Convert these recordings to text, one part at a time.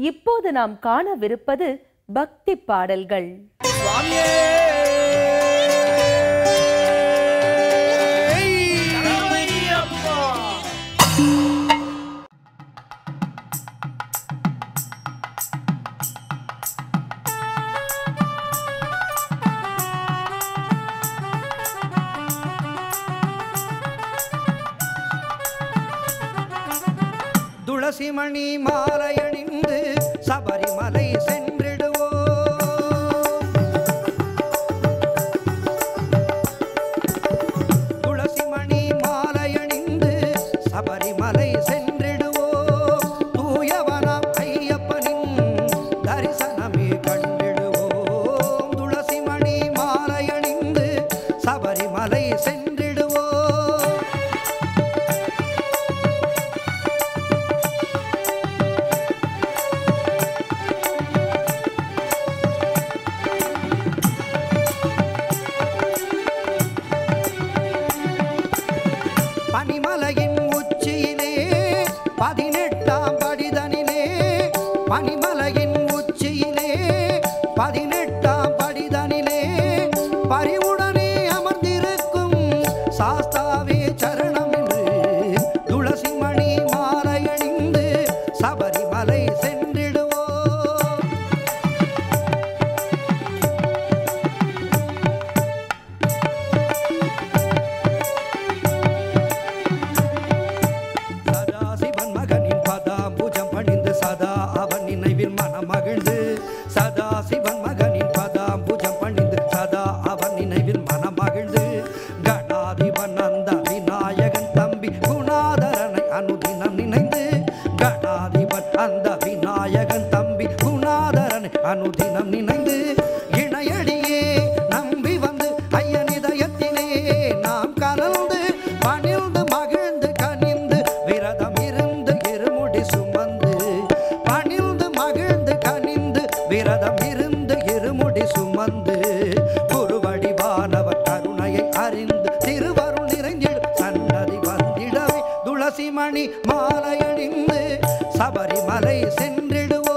இப்போது நாம் காணவிருப்பது பக்தி பாடல்கள் சுவாமியே சரணமையப்பா. துளசிமணி மாலையணிந்து சபரிமலை சென்றிடுவோம் துளசிமணி மாலையணிந்து சபரிமலை சென்றிடுவோம் தூயவனாம் ஐயப்பனின் தரிசனமே கண்டிடுவோம் துளசிமணி மாலையணிந்து சபரிமலை சென்றிடுவோம் பனிமலையின் உச்சியிலே பதினெட்டாம் படிதனிலே பனிமலையின் உச்சியிலே பதினெட்டாம் படிதனிலே பரிவுடனே அமர்ந்திருக்கும் சாஸ்தாவே சரணம் என்று துளசிமணி மாலையணிந்து சபரிமலை சென்றிடுவோம் சதாசிவன் மகனின் பதாம்புஜம் பணிந்து சதா அவன் நினைவில் மனம் மகிழ்ந்து சதாசிவன் மகனின் பதாம்புஜம் பணிந்து சதா அவன் நினைவில் மனம் மகிழ்ந்து கணாதிபன் அந்த விநாயகன் தம்பி குணாதரனை அனுதினம் நினைந்து கணாதிபன் அந்த விநாயகன் தம்பி குணாதரனை அனுதினம் நினைந்து இணையடியே நம்பி வந்து ஐயன் இதயத்திலே நாம் கலந்து பணிந்து மகிழ்ந்து கனிந்து விரதம் இருந்து இருமுடி சுமந்து பணிந்து மகிழ்ந்து கனிந்து விரதம் இருந்து இருமுடி சுமந்து குருவடிவானவர் கருணையை அறிந்து திருவருள் நிறைந்திடு சன்னதி வந்திடவே துளசிமணி மாலையணிந்து சபரிமலை சென்றிடுவோம்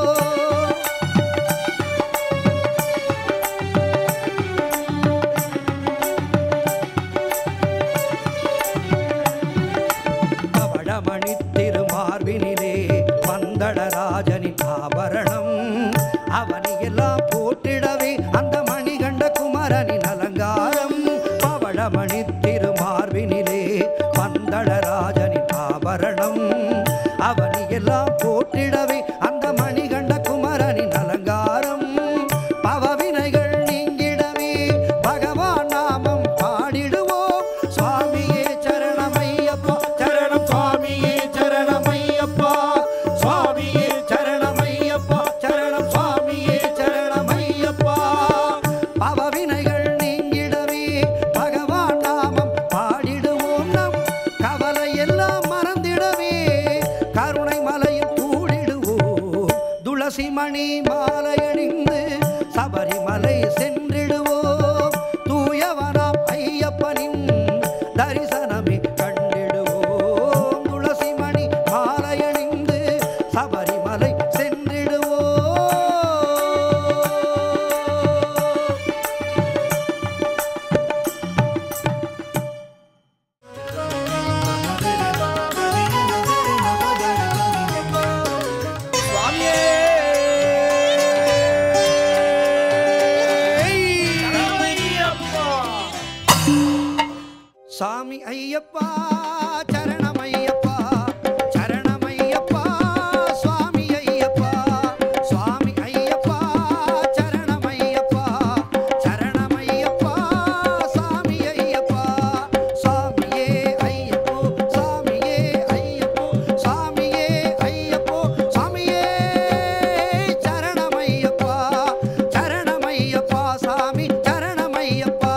பவழமணி திருமார்பினிலே பந்தடராஜனின் ஆபரணம் அவனையெல்லாம் போற்றிடவே அந்த மணிகண்ட குமரனின் அலங்காரம் பவழமணி திருமார்பினிலே பந்தடராஜனின் ஆபரணம் அவனையெல்லாம் போற்றிடவே அந்த மணிகண்ட குமரனின் அலங்காரம் பவவினைகள் நீங்கிடவே பகவான் நாமம் பாடிடுவோம் சுவாமியே சரணமையப்பா சரணம் சுவாமியே சரணமையப்பா சுவாமியே சரணமையப்பா சரணம் சுவாமியே சரணமையப்பா பவவினைகள் நீங்கிடவே பகவான் நாமம் பாடிடுவோம் நம் கவலை எல்லாம் மறந்திடவே கருணை மலையில் கூடிடுவோம் துளசி மணி மாலையணிந்து சபரிமலை சென்றிடுவோம் தூயவனாம் ஐயப்பனின் தரிசனமே கண்டிடுவோம் துளசி மணி மாலையணிந்து சபரிமலை சென்றிடுவோம் சுவாமியே சரணமையப்பா. சாமி ஐயப்பா சரணமையப்பா சரணமையப்பா சுவாமி ஐயப்பா சுவாமி ஐயப்பா சரணமையப்பா சரணமையப்பா சாமி ஐயப்பா சாமியே ஐயப்போ சாமியே ஐயப்போ சாமியே ஐயப்போ சாமியே சரணமையப்பா சரணமையப்பா சாமி சரணமையப்பா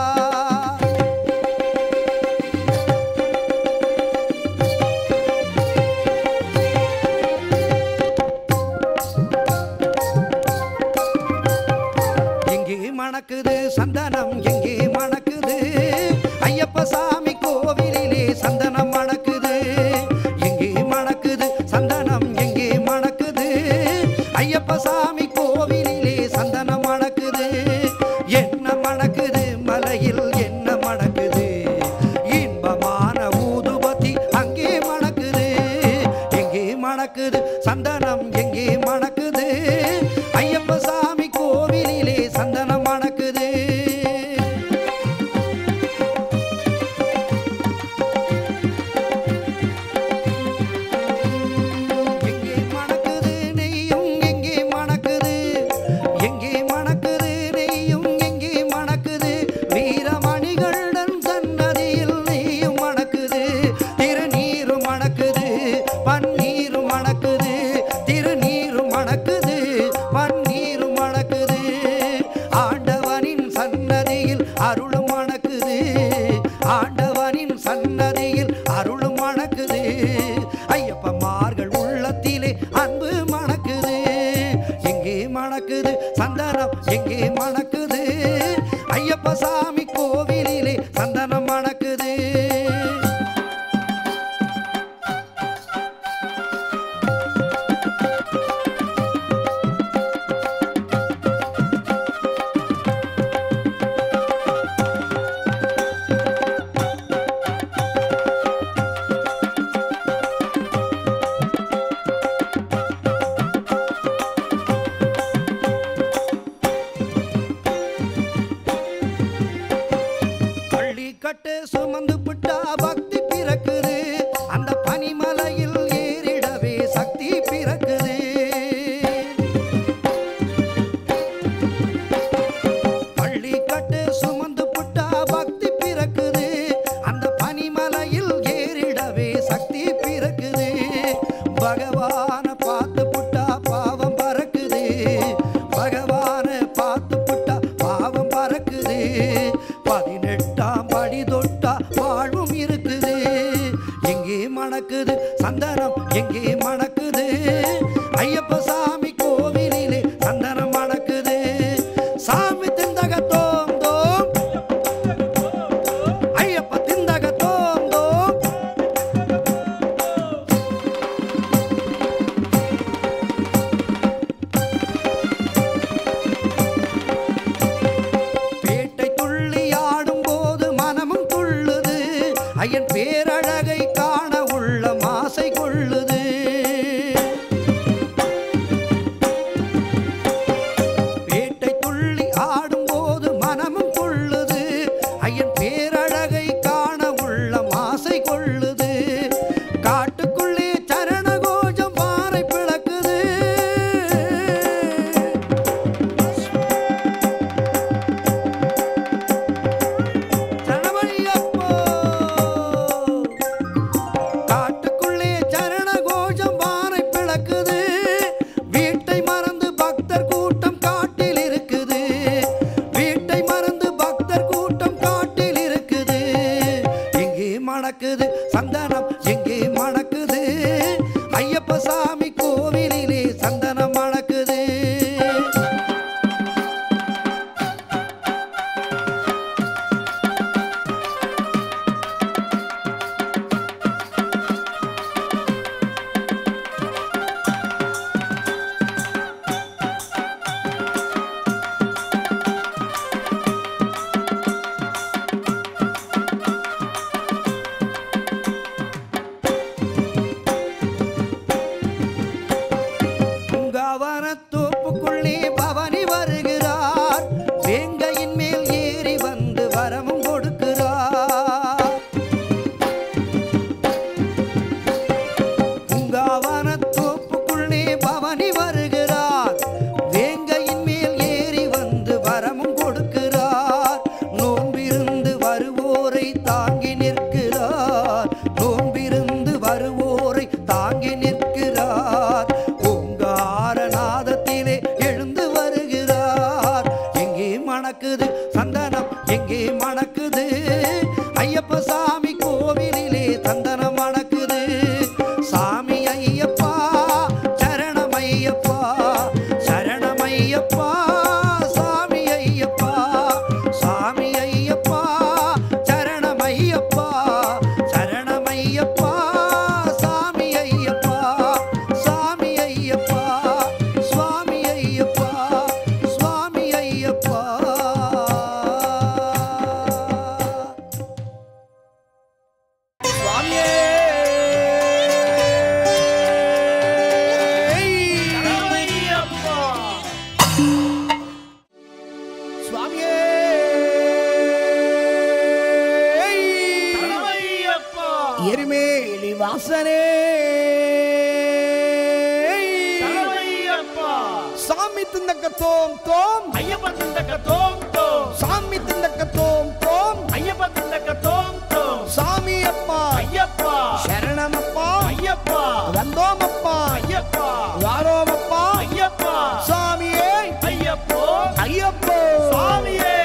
எங்கே மணக்குது ஐயப்ப சாமி கோவிலிலே சந்தனம் மணக்குது பள்ளிக்கட்டு சுமந்து புட்டா பக்தி பிறக்குது அந்த பனிமலையில் ஏறிடவே சக்தி பிறக்குது பள்ளிக்கட்டு சுமந்து புட்டா பக்தி பிறக்குது அந்த பனிமலையில் ஏறிடவே சக்தி பிறக்குது பகவான பார்த்து புட்டா பாவம் பறக்குது பகவான பார்த்து புட்டா பாவம் பறக்குது பதினெட்டாம் படி தொட்டா வாழ்வும் இருக்குது எங்கே மணக்குது சந்தனம் எங்கே மணக்குது ஐயப்ப சாமி கோவிலிலே சந்தனம் மணக்குது சாமி திந்தக தோம் தோம் ஐயப்ப திந்தக தோம் தோம் பேட்டை துள்ளி ஆடும் போது மனமும் துள்ளுது ஐயன் பேரழகை காண உள்ள மாசை கொள்ளுது பேட்டை துள்ளி ஆடும் போது மனமும் துள்ளுது ஐயன் பேரழகை காண உள்ள மாசை கொள்ளுது காட்டுக்குள்ளே சரண கோஜம் பாறை பிளக்குது சரணமையப்போ. காட்டுக்குள்ளே சரண கோஷம் வானை பிளக்குது வீட்டை மறந்து பக்தர் கூட்டம் காட்டில் இருக்குது வீட்டை மறந்து பக்தர் கூட்டம் காட்டில் இருக்குது எங்கே மணக்குது சந்தனம் எங்கே மணக்குது ஐயப்ப சாமி கோவிலிலே சந்தனம் மணக்குது பூங்காவனத்தோப்புக்குள்ளே பவனி வருகிறார் வேங்கையின் மேல் ஏறி வந்து வரமும் கொடுக்கிறார் பூங்காவனத்தோப்புக்குள்ளே பவனி வருகிறார் வேங்கையின் மேல் ஏறி வந்து வரமும் கொடுக்கிறார் நோம்பிருந்து வருவோரை தாங்கி நிற்கிறார் நோம்பிருந்து வருவோரை தாங்கி நிற்கிறார் ஓங்கார நாதத்திலே எழுந்து வருகிறார் எங்கே மணக்குது சந்தனம் எங்கே மணக்குது ஐயப்ப சாமி கோவிலிலே சந்தனம் மணக்குது சாமி ஐயப்பா சரணம் ஐயப்பா சரணம் ஐயப்பா சாமி ஐயப்பா சாமி ஐயப்பா சரணம் ஐயப்பா சரணம் ஐயப்பா சாமி ஐயப்பா சாமி ஐயப்பா சுவாமி ஐயப்பா சுவாமி ஐயப்பா சுவாமியே சரணமையப்பா சுவாமியே சரணமையப்பா எருமேலி வாசனே சரணமையப்பா சாமி திந்தக்க தோம் தோம் ஐயப்ப திந்தக்க தோம் தோம் சாமி திந்தக்க தோம் தோம் ஐயப்ப திந்தக்க தோம் தோம் சாமி அப்பா ஐயப்பா சரணமப்பா ஐயப்பா வந்தோமப்பா ஐயப்பா வாரோமப்பா ஐயப்பா சாமியே ஐயப்போ ஐயப்போ சாமியே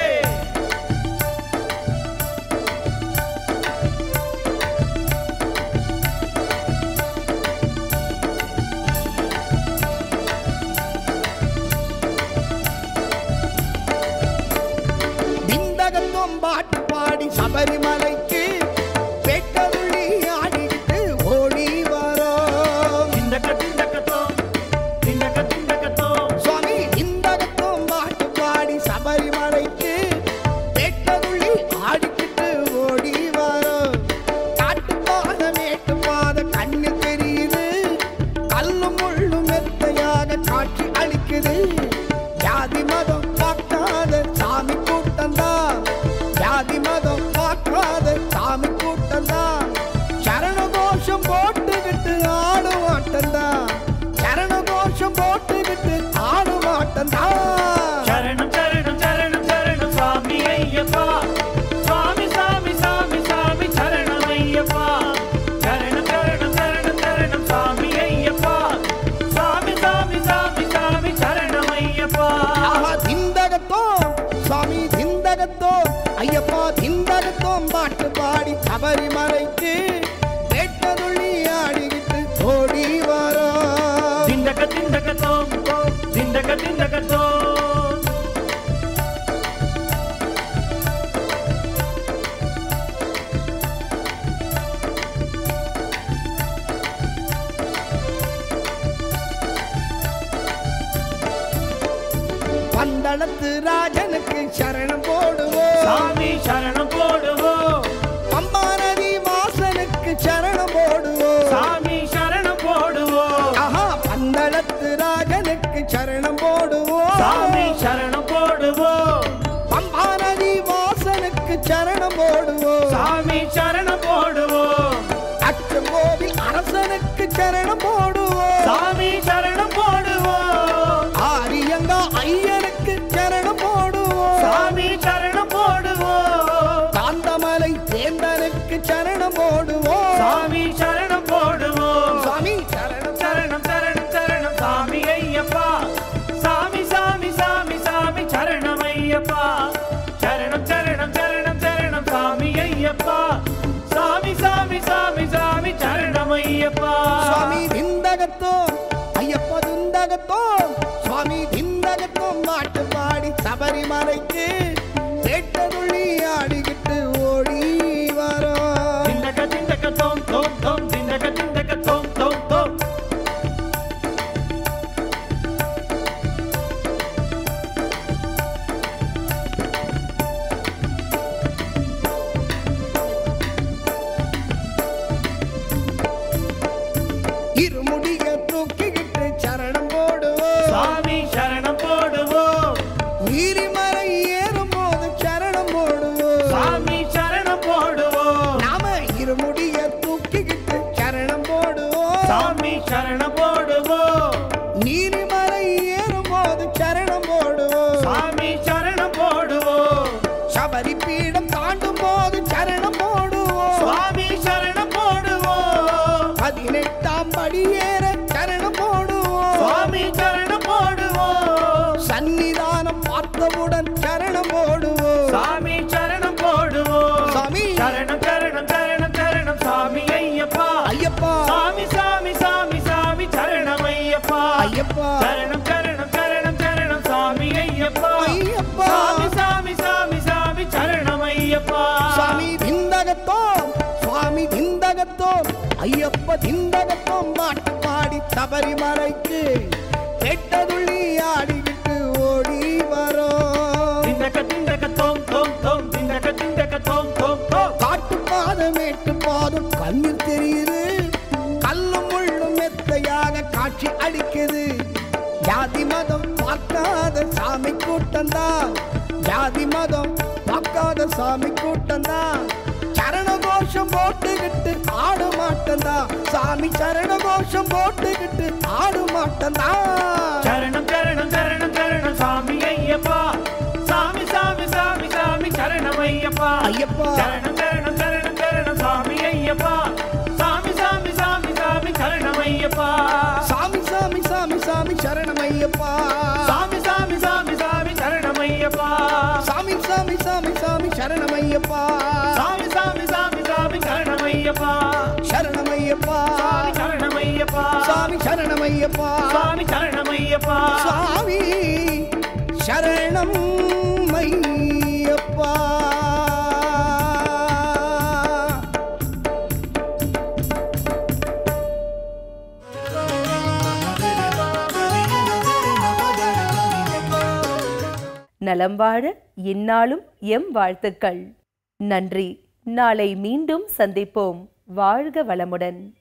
சபரிமலைக்கு வேட்டதுள்ளி ஆடிக்கிட்டு ஓடி வரோம் திண்டக திண்டக தோம் தோம் திண்டக திண்டக தோம் பந்தளத்து ராஜனுக்கு சரணம் போடுவோம் சாமி சரணம் போடுவோம் பம்பா நதி வாசனுக்கு சரணம் போடுவோம் சாமி சரணம் போடுவோம் ஆஹா பந்தளத்து ராஜனுக்கு சரணம் போடுவோம் சாமி சரணம் போடுவோம் பம்பா நதி வாசனுக்கு சரணம் போடுவோம் சாமி சரணம் போடுவோம் அச்சங்கோவில் அரசனுக்கு சரணம் போடுவோம் சாமி சரணம் போடுவோம் ஆரியங்கா ஐயனுக்கு சரணம் போடுவோம் சாமி சரணம் போடுவோம் காந்தமலை சேந்தனுக்கு சரணம் போடுவோம் சாமி சரணம் போடுவோம் சுவாமி சரணம் சரணம் சரணம் சரணம் சாமி ஐயப்பா சாமி சாமி சாமி சாமி சரணம் ஐயப்பா சரணம் சரணம் சரணம் சரணம் சாமி ஐயப்பா சாமி சாமி சாமி சாமி சரணம் ஐயப்பா சுவாமி திந்தகத்தோ ஐயப்ப துந்தகத்தோ சுவாமி திந்தகத்தோ மாட்டு பாடி சபரிமலைக்கு கேட்டதுள்ளி ஆடிக்கிட்டு ஓடி வரோம் திண்டக திண்டக தோம் தோம் தோம் திண்டக திண்டக தோம் தோம் தோம் இருமுடிய தூக்கிக்கிட்டு சரணம் போடுவோம் சாமி சரணம் போடுவோம் நீரிமலை ஏறும் போது சரணம் போடுவோம் சாமி சரணம் போடுவோம் நாம இருமுடிய தூக்கிக்கிட்டு சரணம் போடுவோம் சாமி சரணம் போடுவோம் நீரிமலை ஏறும் போது சரணம் போடுவோம் சாமி சரணம் போடுவோம் சபரி பீடம் தாண்டும் போது சரணம் போடுவோம் சுவாமி சரணம் போடுவோம் பதினெட்டாம் படி ஏற சரணம் போடுவோம் சுவாமி சரணம் போடுவோம் சன்னிதானம் பார்த்தவுடன் சரணம் போடுவோம் சாமி சரணம் போடுவோம் சாமி. சரணம் சரணம் சரணம் சரணம் சாமி ஐயப்பா ஐயப்பா சாமி சாமி சாமி சாமி சரணம் ஐயப்பா ஐயப்பா சரணம் சரணம் சரணம் சரணம் சாமி ஐயப்பா ஐயப்பா. சாமி சாமி சாமி சாமி சரணம் ஐயப்பா சுவாமி திந்தகத்தோ சுவாமி திந்தகத்தோ ஐயப்ப திந்தகத்தோ மாட்டு பாடி சபரிமலைக்கு கெட்டதுள்ளி ஆடிக்கிட்டு ஓடி வரோம் திண்டக திண்டக தோம் தோம் தோம் திண்டக திண்டக தோம் தோம் தோம் காட்டு பாதம் மேட்டு பாதம் கண்ணீர் தெரியுது கல்லும் முள்ளும் மெத்தையாக காட்சி அளிக்குது ஜாதி மதம் பார்க்காத சாமி கூட்டம்தான் ஜாதி மதம் பார்க்காத சாமி கூட்டம்தான் சரண கோஷம் போட்டுக்கிட்டு ஆடு மாட்டம்தான் சாமி சரண கோஷம் போட்டுக்கிட்டு ஆடு மாட்டம்தான் சரணம் சரணம் சரணம் சரணம் சாமி ஐயப்பா சாமி சாமி சாமி சாமி சரணம் ஐயப்பா ஐயப்பா. சரணம் சரணம் சரணம் சரணம் சாமி ஐயப்பா சாமி சாமி சாமி சாமி சரணம் ஐயப்பா சாமி சாமி சாமி சாமி சரணமையப்பா சாமி சாமி சாமி சாமி சரணம் ஐயப்பா சாமி சாமி சாமி சாமி சரணமையப்பா சாமி சாமி சாமி சாமி சரணம் ஐயப்பா சரணமையப்பா சாமி சரணம் ஐயப்பா சாமி சரணமையப்பா சாமி சரணம் ஐயப்பா சாமி சரணம் ஐயப்பா நலம் வாழ இந்நாளும் எம் வாழ்த்துக்கள் நன்றி நாளை மீண்டும் சந்திப்போம் வாழ்க வளமுடன்